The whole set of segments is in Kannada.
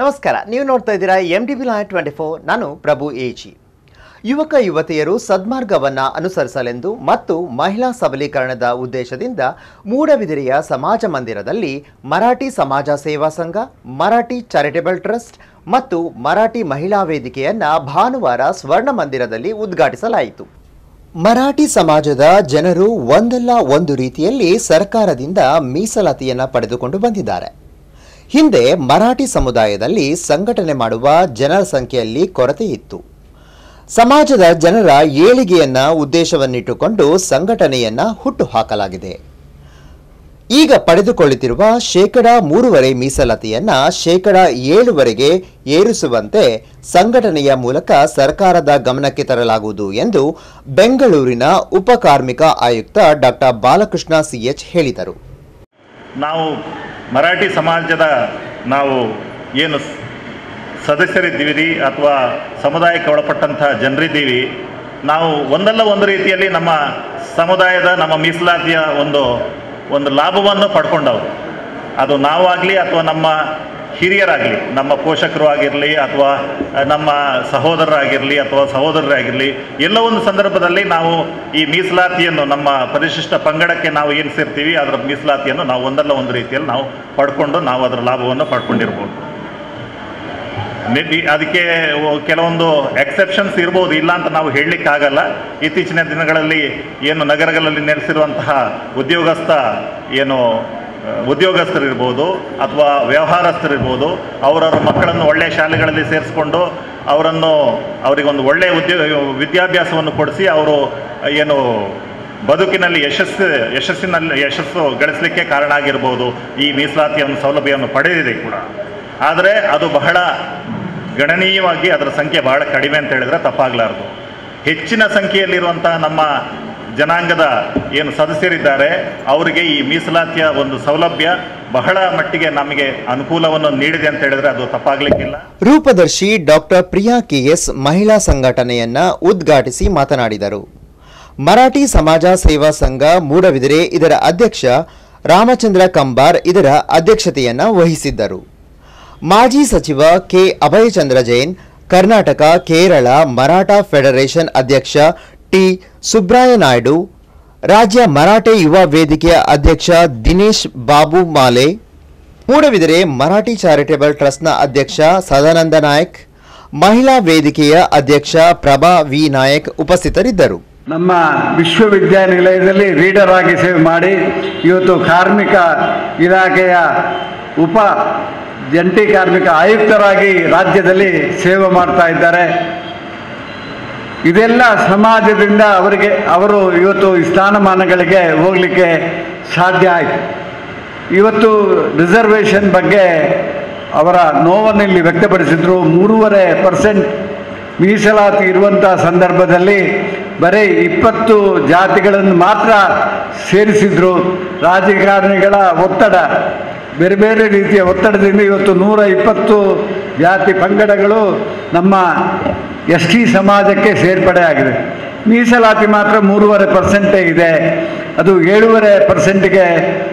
ನಮಸ್ಕಾರ ನೀವು ನೋಡ್ತಾ ಇದ್ದೀರಾ M T B twenty four ನಾನು ಪ್ರಭು ಎಜಿ ಯುವಕ ಯುವತಿಯರು ಸದ್ಮಾರ್ಗವನ್ನು ಅನುಸರಿಸಲೆಂದು ಮತ್ತು ಮಹಿಳಾ ಸಬಲೀಕರಣದ ಉದ್ದೇಶದಿಂದ ಮೂಡಬಿದಿರೆಯ ಸಮಾಜ ಮಂದಿರದಲ್ಲಿ ಮರಾಠಿ ಸಮಾಜ ಸೇವಾ ಸಂಘ ಮರಾಠಿ ಚಾರಿಟೇಬಲ್ ಟ್ರಸ್ಟ್ ಮತ್ತು ಮರಾಠಿ ಮಹಿಳಾ ವೇದಿಕೆಯನ್ನ ಭಾನುವಾರ ಸ್ವರ್ಣ ಮಂದಿರದಲ್ಲಿ ಉದ್ಘಾಟಿಸಲಾಯಿತು ಮರಾಠಿ ಸಮಾಜದ ಜನರು ಒಂದಲ್ಲ ಒಂದು ರೀತಿಯಲ್ಲಿ ಸರ್ಕಾರದಿಂದ ಮೀಸಲಾತಿಯನ್ನು ಪಡೆದುಕೊಂಡು ಬಂದಿದ್ದಾರೆ ಹಿಂದೆ ಮರಾಠಿ ಸಮುದಾಯದಲ್ಲಿ ಸಂಘಟನೆ ಮಾಡುವ ಜನರ ಸಂಖ್ಯೆಯಲ್ಲಿ ಕೊರತೆ ಇತ್ತು ಸಮಾಜದ ಜನರ ಏಳಿಗೆಯನ್ನ ಉದ್ದೇಶವನ್ನಿಟ್ಟುಕೊಂಡು ಸಂಘಟನೆಯನ್ನ ಹುಟ್ಟು ಹಾಕಲಾಗಿದೆ ಈಗ ಪಡೆದುಕೊಳ್ಳುತ್ತಿರುವ ಶೇಕಡ ಮೂರುವರೆ ಮೀಸಲಾತಿಯನ್ನ ಶೇಕಡ ಏಳುವರೆಗೆ ಏರಿಸುವಂತೆ ಸಂಘಟನೆಯ ಮೂಲಕ ಸರ್ಕಾರದ ಗಮನಕ್ಕೆ ತರಲಾಗುವುದು ಎಂದು ಬೆಂಗಳೂರಿನ ಉಪ ಕಾರ್ಮಿಕ ಆಯುಕ್ತ ಡಾಕ್ಟರ್ ಬಾಲಕೃಷ್ಣ ಸಿಎಚ್ ಹೇಳಿದರು ನಾವು ಮರಾಠಿ ಸಮಾಜದ ನಾವು ಏನು ಸ್- ಸದಸ್ಯರಿದ್ದೀವಿ ಅಥವಾ ಸಮುದಾಯಕ್ಕೆ ಒಳಪಟ್ಟಂಥ ಜನರಿದ್ದೀವಿ ನಾವು ಒಂದಲ್ಲ ಒಂದು ರೀತಿಯಲ್ಲಿ ನಮ್ಮ ಸಮುದಾಯದ ನಮ್ಮ ಮೀಸಲಾತಿಯ ಒಂದು ಒಂದು ಲಾಭವನ್ನು ಪಡ್ಕೊಂಡವರು ಅದು ನಾವಾಗಲಿ ಅಥವಾ ನಮ್ಮ ಹಿರಿಯರಾಗಲಿ ನಮ್ಮ ಪೋಷಕರು ಆಗಿರಲಿ ಅಥವಾ ನಮ್ಮ ಸಹೋದರರಾಗಿರಲಿ ಅಥವಾ ಸಹೋದರರಾಗಿರಲಿ ಎಲ್ಲೋ ಒಂದು ಸಂದರ್ಭದಲ್ಲಿ ನಾವು ಈ ಮೀಸಲಾತಿಯನ್ನು ನಮ್ಮ ಪರಿಶಿಷ್ಟ ಪಂಗಡಕ್ಕೆ ನಾವು ಏನು ಸೇರ್ತೀವಿ ಅದರ ಮೀಸಲಾತಿಯನ್ನು ನಾವು ಒಂದಲ್ಲ ಒಂದು ರೀತಿಯಲ್ಲಿ ನಾವು ಪಡ್ಕೊಂಡು ನಾವು ಅದರ ಲಾಭವನ್ನು ಪಡ್ಕೊಂಡಿರ್ಬೋದು ಮೇ- ಈ- ಅದಕ್ಕೆ ಒ- ಕೆಲವೊಂದು ಎಕ್ಸೆಪ್ಷನ್ಸ್ ಇರ್ಬೋದು ಇಲ್ಲ ಅಂತ ನಾವು ಹೇಳಲಿಕ್ಕಾಗಲ್ಲ ಇತ್ತೀಚಿನ ದಿನಗಳಲ್ಲಿ ಏನು ನಗರಗಳಲ್ಲಿ ನೆಲೆಸಿರುವಂತಹ ಉದ್ಯೋಗಸ್ಥ ಏನು ಆ, ಉದ್ಯೋಗಸ್ಥರಿರ್ಬೋದು ಅಥವಾ ವ್ಯವಹಾರಸ್ಥರಿರ್ಬೋದು ಅವರವರ ಮಕ್ಕಳನ್ನು ಒಳ್ಳೆಯ ಶಾಲೆಗಳಲ್ಲಿ ಸೇರಿಸ್ಕೊಂಡು ಅವರನ್ನು ಅವರಿಗೊಂದು ಒಳ್ಳೆಯ ಉದ್ಯೋಗ ವಿದ್ಯಾಭ್ಯಾಸವನ್ನು ಕೊಡಿಸಿ ಅವರು ಏನು ಬದುಕಿನಲ್ಲಿ ಯಶಸ್ಸು ಯಶಸ್ಸಿನಲ್ಲಿ ಯಶಸ್ಸು ಗಳಿಸಲಿಕ್ಕೆ ಕಾರಣ ಆಗಿರ್ಬೋದು ಈ ಮೀಸಲಾತಿಯ ಒಂದು ಸೌಲಭ್ಯವನ್ನು ಪಡೆದಿದೆ ಕೂಡ ಆದರೆ ಅದು ಬಹಳ ಗಣನೀಯವಾಗಿ ಅದರ ಸಂಖ್ಯೆ ಬಹಳ ಕಡಿಮೆ ಅಂತ ಹೇಳಿದ್ರೆ ತಪ್ಪಾಗಲಾರದು ಹೆಚ್ಚಿನ ಸಂಖ್ಯೆಯಲ್ಲಿರುವಂತಹ ನಮ್ಮ ಜನಾಂಗದ ಏನು ಸದಸ್ಯರಿದ್ದಾರೆ ಅವರಿಗೆ ಈ ಮೀಸಲಾತಿಯ ಒಂದು ಸೌಲಭ್ಯ ಬಹಳ ಮಟ್ಟಿಗೆ ನಮಗೆ ಅನುಕೂಲವನ್ನು ನೀಡಿದೆ ಅಂತ ಹೇಳಿದ್ರೆ ಅದು ತಪ್ಪಾಗ್ಲಿಕ್ಕಿಲ್ಲ ರೂಪದರ್ಶಿ ಡಾಕ್ಟರ್ ಪ್ರಿಯಾ ಕೆಎಸ್ ಮಹಿಳಾ ಸಂಘಟನೆಯನ್ನ ಉದ್ಘಾಟಿಸಿ ಮಾತನಾಡಿದರು ಮರಾಠಿ ಸಮಾಜ ಸೇವಾ ಸಂಘ ಮೂಡಬಿದಿರೆ ಇದರ ಅಧ್ಯಕ್ಷ ರಾಮಚಂದ್ರ ಕಂಬಾರ್ ಇದರ ಅಧ್ಯಕ್ಷತೆಯನ್ನ ವಹಿಸಿದ್ದರು ಮಾಜಿ ಸಚಿವ ಕೆ ಅಭಯಚಂದ್ರ ಜೈನ್ ಕರ್ನಾಟಕ ಕೇರಳ ಮರಾಠ ಫೆಡರೇಷನ್ ಅಧ್ಯಕ್ಷ ಟಿ ಸುಬ್ರಾಯ ನಾಯ್ಡು ರಾಜ್ಯ ಮರಾಠೆ ಯುವ ವೇದಿಕೆಯ ಅಧ್ಯಕ್ಷ ದಿನೇಶ್ ಬಾಬು ಮಾಲೆ ಮೂಡಬಿದಿರೆ ಮರಾಠಿ ಚಾರಿಟೇಬಲ್ ಟ್ರಸ್ಟ್ನ ಅಧ್ಯಕ್ಷ ಸದಾನಂದ ನಾಯಕ್ ಮಹಿಳಾ ವೇದಿಕೆಯ ಅಧ್ಯಕ್ಷ ಪ್ರಭಾ ವಿ ನಾಯಕ್ ಉಪಸ್ಥಿತರಿದ್ದರು ನಮ್ಮ ವಿಶ್ವವಿದ್ಯಾನಿಲಯದಲ್ಲಿ ರೀಡರ್ ಆಗಿ ಸೇವೆ ಮಾಡಿ ಇವತ್ತು ಕಾರ್ಮಿಕ ಇಲಾಖೆಯ ಉಪ ಜಂಟಿ ಕಾರ್ಮಿಕ ಆಯುಕ್ತರಾಗಿ ರಾಜ್ಯದಲ್ಲಿ ಸೇವೆ ಮಾಡ್ತಾ ಇದ್ದಾರೆ ಇದೆಲ್ಲ ಸಮಾಜದಿಂದ ಅವರಿಗೆ ಅವರು ಇವತ್ತು ಈ ಸ್ಥಾನಮಾನಗಳಿಗೆ ಹೋಗಲಿಕ್ಕೆ ಸಾಧ್ಯ ಆಯಿತು ಇವತ್ತು ರಿಸರ್ವೇಷನ್ ಬಗ್ಗೆ ಅವರ ನೋವನ್ನು ಇಲ್ಲಿ ವ್ಯಕ್ತಪಡಿಸಿದ್ರು ಮೂರುವರೆ ಪರ್ಸೆಂಟ್ ಮೀಸಲಾತಿ ಇರುವಂಥ ಸಂದರ್ಭದಲ್ಲಿ ಬರೀ ಇಪ್ಪತ್ತು ಜಾತಿಗಳನ್ನು ಮಾತ್ರ ಸೇರಿಸಿದ್ರು ರಾಜಕಾರಣಿಗಳ ಒತ್ತಡ ಬೇರೆ ಬೇರೆ ರೀತಿಯ ಒತ್ತಡದಿಂದ ಇವತ್ತು ನೂರ ಇಪ್ಪತ್ತು ಜಾತಿ ಪಂಗಡಗಳು ನಮ್ಮ ಎಸ್ ಟಿ ಸಮಾಜಕ್ಕೆ ಸೇರ್ಪಡೆ ಆಗಿದೆ ಮೀಸಲಾತಿ ಮಾತ್ರ ಮೂರುವರೆ ಪರ್ಸೆಂಟೇ ಇದೆ ಅದು ಏಳೂವರೆ ಪರ್ಸೆಂಟ್ಗೆ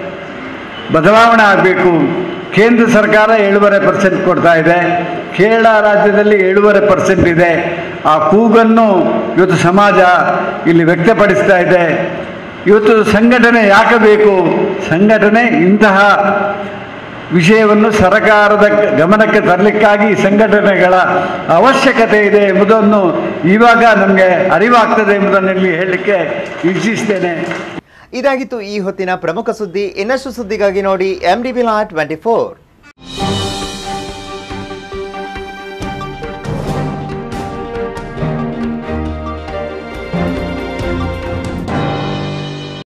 ಬದಲಾವಣೆ ಆಗಬೇಕು ಕೇಂದ್ರ ಸರ್ಕಾರ ಏಳುವರೆ ಪರ್ಸೆಂಟ್ ಕೊಡ್ತಾ ಇದೆ ಕೇರಳ ರಾಜ್ಯದಲ್ಲಿ ಏಳುವರೆ ಪರ್ಸೆಂಟ್ ಇದೆ ಆ ಕೂಗನ್ನು ಇವತ್ತು ಸಮಾಜ ಇಲ್ಲಿ ವ್ಯಕ್ತಪಡಿಸ್ತಾ ಇದೆ ಇವತ್ತು ಸಂಘಟನೆ ಯಾಕೆ ಬೇಕು ಸಂಘಟನೆ ಇಂತಹ ವಿಷಯವನ್ನು ಸರ್ಕಾರದ ಗಮನಕ್ಕೆ ತರಲಿಕ್ಕಾಗಿ ಸಂಘಟನೆಗಳ ಅವಶ್ಯಕತೆ ಇದೆ ಎಂಬುದನ್ನು ಇವಾಗ ನಮಗೆ ಅರಿವಾಗ್ತದೆ ಎಂಬುದನ್ನು ಇಲ್ಲಿ ಹೇಳಲಿಕ್ಕೆ ಇಚ್ಛಿಸ್ತೇನೆ ಇದಾಗಿತ್ತು ಈ ಹೊತ್ತಿನ ಪ್ರಮುಖ ಸುದ್ದಿ ಇನ್ನಷ್ಟು ಸುದ್ದಿಗಾಗಿ ನೋಡಿ ಎಂ ಡಿ ಟ್ವೆಂಟಿ ಫೋರ್